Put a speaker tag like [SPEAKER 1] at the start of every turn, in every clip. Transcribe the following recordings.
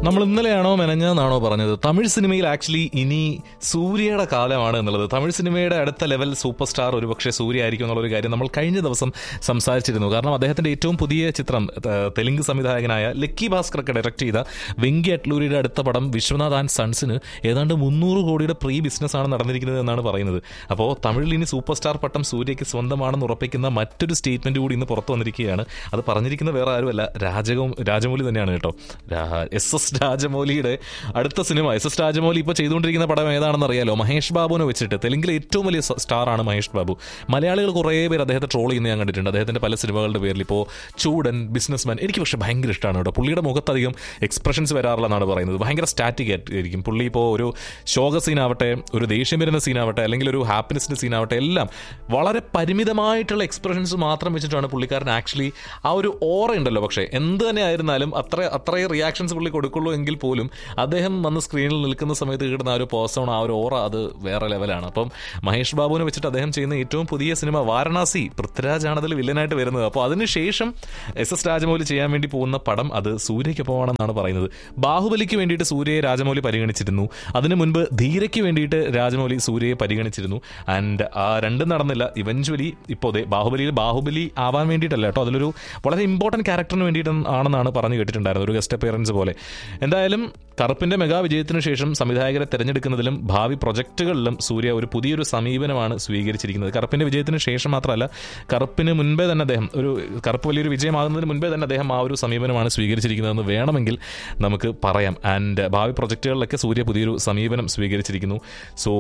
[SPEAKER 1] നമ്മൾ ഇന്നലെയാണോ മെനഞ്ഞാന്നാണോ പറഞ്ഞത് തമിഴ് സിനിമയിൽ ആക്ച്വലി ഇനി സൂര്യയുടെ കാലമാണ് എന്നുള്ളത് തമിഴ് സിനിമയുടെ അടുത്ത ലെവൽ സൂപ്പർ സ്റ്റാർ ഒരുപക്ഷെ സൂര്യ ആയിരിക്കും എന്നുള്ളൊരു കാര്യം നമ്മൾ കഴിഞ്ഞ ദിവസം സംസാരിച്ചിരുന്നു കാരണം അദ്ദേഹത്തിന്റെ ഏറ്റവും പുതിയ ചിത്രം ത- തെലുങ്ക് സംവിധായകനായ ലക്കി ഭാസ്കറൊക്കെ ഡയറക്ട് ചെയ്ത വെങ്കി അട്ലൂരിയുടെ അടുത്ത പടം വിശ്വനാഥ് ആൻഡ് സൺസിന് ഏതാണ്ട് മുന്നൂറ് കോടിയുടെ പ്രീ ബിസിനസ് ആണ് നടന്നിരിക്കുന്നത് എന്നാണ് പറയുന്നത് അപ്പോൾ തമിഴിൽ ഇനി സൂപ്പർ സ്റ്റാർ പട്ടം സൂര്യയ്ക്ക് സ്വന്തമാണെന്ന് ഉറപ്പിക്കുന്ന മറ്റൊരു സ്റ്റേറ്റ്മെന്റ് കൂടി ഇന്ന് പുറത്തു വന്നിരിക്കുകയാണ് അത് പറഞ്ഞിരിക്കുന്ന വേറെ ആരുമല്ല രാജകവും രാജമൗലി തന്നെയാണ് കേട്ടോ എസ് എസ് രാജമൗലിയുടെ അടുത്ത സിനിമ എസ് എസ് രാജമൗലി ഇപ്പോൾ ചെയ്തുകൊണ്ടിരിക്കുന്ന പടം ഏതാണെന്ന് അറിയാലോ മഹേഷ് ബാബുവിനെ വെച്ചിട്ട് തെലുങ്കിലെ ഏറ്റവും വലിയ സ- സ്റ്റാറാണ് മഹേഷ് ബാബു മലയാളികൾ കുറേ പേര് അദ്ദേഹത്തെ ട്രോൾ ചെയ്യുന്ന ഞാൻ കണ്ടിട്ടുണ്ട് അദ്ദേഹത്തിന്റെ പല സിനിമകളുടെ പേരിൽ ഇപ്പോൾ ചൂടൻ ബിസിനസ്മാൻ എനിക്ക് പക്ഷേ ഭയങ്കര ഇഷ്ടമാണ് കേട്ടോ പുള്ളിയുടെ മുഖത്തധികം എക്സ്പ്രഷൻസ് വരാറില്ലെന്നാണ് പറയുന്നത് ഭയങ്കര സ്റ്റാറ്റിക് ആയിരിക്കും പുള്ളി ഇപ്പോൾ ഒരു ശോക സീനാവട്ടെ ഒരു ദേഷ്യം വരുന്ന സീനാവട്ടെ അല്ലെങ്കിൽ ഒരു ഹാപ്പിനെസിന്റെ സീനാവട്ടെ എല്ലാം വളരെ പരിമിതമായിട്ടുള്ള എക്സ്പ്രഷൻസ് മാത്രം വെച്ചിട്ടാണ് പുള്ളിക്കാരൻ ആക്ച്വലി ആ ഒരു ഓറ ഉണ്ടല്ലോ പക്ഷേ എന്ത് തന്നെ ആയിരുന്നാലും അത്ര അത്രയും റിയാക്ഷൻസ് പുള്ളി കൊടുക്കുള്ളൂ എങ്കിൽ പോലും അദ്ദേഹം വന്ന് സ്ക്രീനിൽ നിൽക്കുന്ന സമയത്ത് കിട്ടുന്ന ആ ഒരു പേഴ്സൺ ആ ഒരു ഓറ അത് വേറെ ലെവലാണ് അപ്പം മഹേഷ് ബാബുവിനെ വെച്ചിട്ട് അദ്ദേഹം ചെയ്യുന്ന ഏറ്റവും പുതിയ സിനിമ വാരണാസി പൃഥ്വിരാജാണ് അതിൽ വില്ലനായിട്ട് വരുന്നത് അപ്പോൾ അതിനുശേഷം എസ് എസ് രാജമൗലി ചെയ്യാൻ വേണ്ടി പോകുന്ന പടം അത് സൂര്യയ്ക്കൊപ്പമാണെന്നാണ് പറയുന്നത് ബാഹുബലിക്ക് വേണ്ടിയിട്ട് സൂര്യയെ രാജമൗലി പരിഗണിച്ചിരുന്നു അതിനു മുൻപ് ധീരയ്ക്ക് വേണ്ടിയിട്ട് രാജമൗലി സൂര്യയെ പരിഗണിച്ചിരുന്നു ആൻഡ് ആ രണ്ടും നടന്നില്ല ഇവഞ്ച്വലി ഇപ്പോൾ ദേ ബാഹുബലിയിൽ ബാഹുബലി ആവാൻ വേണ്ടിയിട്ടല്ല കേട്ടോ അതിലൊരു വളരെ ഇമ്പോർട്ടൻറ്റ് ക്യാരക്ടറിന് വേണ്ടിയിട്ട് ആണെന്നാണ് പറഞ്ഞു കേട്ടിട്ടുണ്ടായിരുന്നത് ഒരു ഗസ്റ്റ് അപ്പിയറൻസ് പോലെ എന്തായാലും കറുപ്പിന്റെ മെഗാ വിജയത്തിനു ശേഷം സംവിധായകരെ തിരഞ്ഞെടുക്കുന്നതിലും ഭാവി പ്രൊജക്ടുകളിലും സൂര്യ ഒരു പുതിയൊരു സമീപനമാണ് സ്വീകരിച്ചിരിക്കുന്നത് കറുപ്പിന്റെ വിജയത്തിന് ശേഷം മാത്രമല്ല കറുപ്പിന് മുൻപേ തന്നെ അദ്ദേഹം ഒരു കറുപ്പ് വലിയൊരു വിജയമാകുന്നതിന് മുൻപേ തന്നെ അദ്ദേഹം ആ ഒരു സമീപനമാണ് സ്വീകരിച്ചിരിക്കുന്നതെന്ന് വേണമെങ്കിൽ നമുക്ക് പറയാം ആൻഡ് ഭാവി പ്രൊജക്ടുകളിലൊക്കെ സൂര്യ പുതിയൊരു സമീപനം സ്വീകരിച്ചിരിക്കുന്നു സോ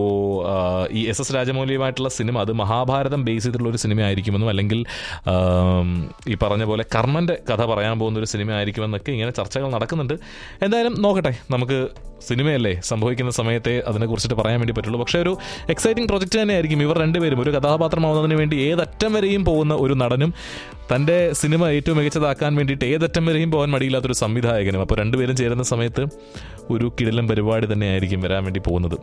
[SPEAKER 1] ഈ എസ് എസ് രാജമൗലിയുമായിട്ടുള്ള സിനിമ അത് മഹാഭാരതം ബേസ് ചെയ്തിട്ടുള്ള ഒരു സിനിമ ആയിരിക്കുമെന്നും അല്ലെങ്കിൽ ആം, ഈ പറഞ്ഞ പോലെ കർമ്മന്റെ കഥ പറയാൻ പോകുന്ന ഒരു സിനിമ ആയിരിക്കുമെന്നൊക്കെ ഇങ്ങനെ ചർച്ചകൾ നടക്കുന്നുണ്ട് എന്തായാലും നോക്കട്ടെ നമുക്ക് സിനിമയല്ലേ സംഭവിക്കുന്ന സമയത്തെ അതിനെക്കുറിച്ചിട്ട് പറയാൻ വേണ്ടി പറ്റുള്ളൂ പക്ഷേ ഒരു എക്സൈറ്റിംഗ് പ്രൊജക്റ്റ് തന്നെയായിരിക്കും ഇവർ രണ്ടുപേരും ഒരു കഥാപാത്രമാവുന്നതിന് വേണ്ടി ഏതറ്റം വരെയും പോകുന്ന ഒരു നടനും തൻ്റെ സിനിമ ഏറ്റവും മികച്ചതാക്കാൻ വേണ്ടിയിട്ട് ഏതറ്റം വരെയും പോകാൻ മടിയില്ലാത്തൊരു സംവിധായകനും അപ്പോൾ രണ്ടുപേരും ചേരുന്ന സമയത്ത് ഒരു കിടിലം പരിപാടി തന്നെയായിരിക്കും വരാൻ വേണ്ടി പോകുന്നത്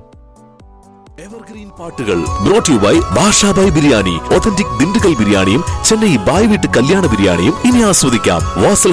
[SPEAKER 2] എവർഗ്രീൻ പാട്ടുകൾ brought you by Bashabhai biryani authentic Dindigul ബിരിയാണിയും ചെന്നൈ ബായ് വീട്ട് കല്യാണ ബിരിയാണിയും ഇനി ആസ്വദിക്കാം വാസൽ